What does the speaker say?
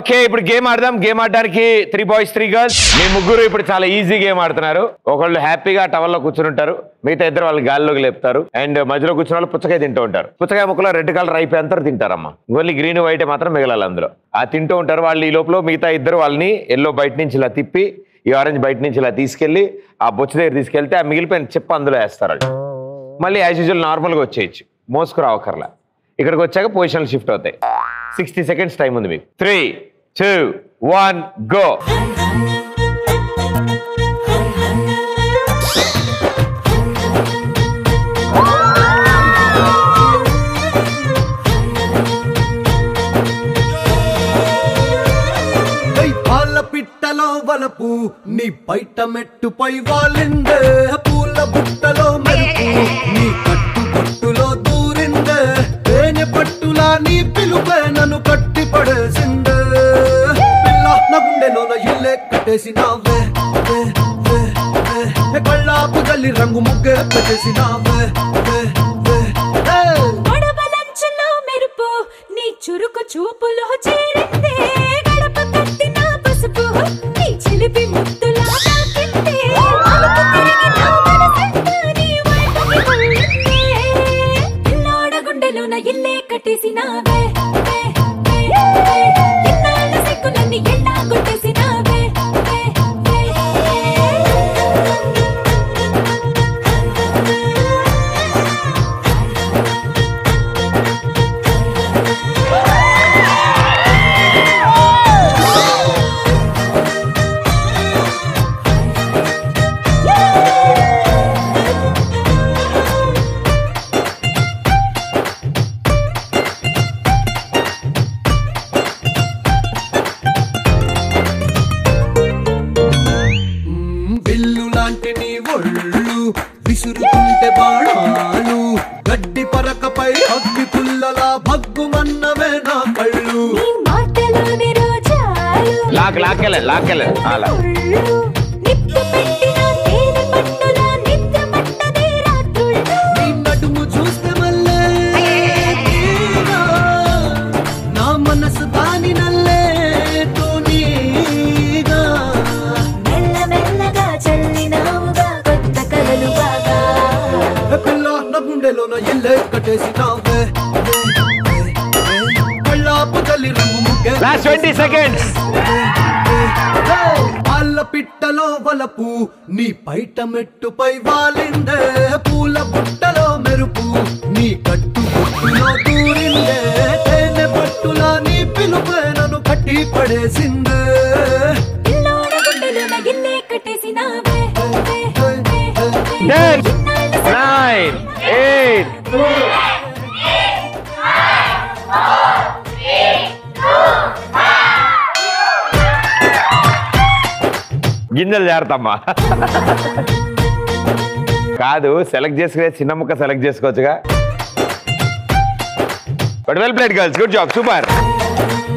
Okay ఇప్పుడు game ఆడదాం game ఆడడానికి త్రీ బాయ్స్ త్రీ గర్ల్స్ మీ ముగ్గురు ఇప్పుడు చాలా ఈజీ గేమ్ ఆడుతున్నారు ఒకళ్ళు హ్యాపీగా టవల్లో కూర్చుని ఉంటారు మిగతా ఇద్దరు వాళ్ళు గాల్లోకి లేపుతారు అండ్ మధ్యలో కూర్చున్న వాళ్ళు పుచ్చకాయ తింటూ ఉంటారు పుచ్చకాయ ముక్కలో రెడ్ కలర్ అయిపోయేంత తింటారమ్మా ఓన్లీ గ్రీన్ వైట్ మాత్రం మిగలాలి అందులో ఆ తింటూ ఉంటారు వాళ్ళు ఈ లోపల మిగతా ఇద్దరు వాళ్ళని ఎల్లో బయట నుంచి ఇలా తిప్పి ఈ ఆరెంజ్ బయట నుంచి ఇలా తీసుకెళ్లి ఆ బొచ్చు దగ్గర తీసుకెళ్తే ఆ మిగిలిపోయిన చెప్ప అందులో వేస్తారు వాళ్ళు మళ్ళీ యాజ్ యూజువల్ నార్మల్గా వచ్చేయచ్చు మోసుకురావకర్లా ఇక్కడికి వచ్చాక పొజిషన్లు షిఫ్ట్ అవుతాయి సిక్స్టీ సెకండ్స్ టైం ఉంది మీకు త్రీ టూ వన్ గో పై పాల పిట్టలో వలపు నీ బయట మెట్టుపై వాలిందే పూల బుట్టలో మెరుపు నీ కట్టు కట్టులో దూరిందే తేనె పట్టులా నీ పిలుపే నన్ను కట్టి పడేసిందే పిల్ల నా గుండెలోన ఇల్లే కట్టేసినావే వే, వే, వే. ఏ కళ్ళాపు జల్లి రంగు ముగ్గే పెట్టేసినావే వే, వే, వే. గొడవలంచులో మెరుపు నీ చురుకు చూపులో చేరిందే గడప కట్టిన పసుపు నీ చిలిపి ముద్దులా తాకిందే అలుపు తిరిగి నా మనసంతా నీ వైపుకి మళ్ళిందే. పిల్లోడ గుండెలోన ఇల్లే కట్టేసినావే వే, వే, వే. ఇన్నాళ్ళ సిగ్గులన్నీ ఎల్లా కొట్టేసినావే వే, వే, మ్మ్, బిల్లు లాంటి నీ ఒళ్ళు విసురుతుంటే బాణాలు గడ్డి పరకపై అగ్గి పుల్లలా భగ్గుమన్నవే నా కళ్ళు నీ మాటలోని రోజాలు లాక్ లాక్కెళ్ళండి లాక్కెళ్ళండి అలా ఒళ్ళు నిప్పు పెట్టిన తేనె పట్టులా నిద్ర పట్టదే రాత్రుళ్ళు నీ నడుము చూస్తే మళ్ళీ తీరా. నా మనసు దాని నల్లే తూనీగా. మెల్ల మెల్లగా చల్లినావుగా కొత్త కలలు బాగా ఏ పిల్ల నా గుండెలోన ఇల్లే కట్టేసినావే వే, వే, వే. కళ్ళాపు తల్లి రంగు ముగ్గే లాస్ట్ ట్వంటీ సెకండ్స్ పాల పిట్టలో వలపు నీ పైట మెట్టుపై వాలిందే పూల బుట్టలో మెరుపు నీ కట్టు బుట్టులో దూరిందే తేనె పట్టులా నీ పిలుపే నన్ను కట్టి పడేసిందే పిల్లోడ గుండెలో నగిల్లే కట్టేసినావే వే, వే, వే. టెన్ ఇన్నాళ్ళ నైన్ ఎయిట్ గింజలు జాగ్రత్తమ్మా కాదు సెలెక్ట్ చేసుకునే చిన్న ముక్క సెలెక్ట్ చేసుకోవచ్చుగా but well played girls good job super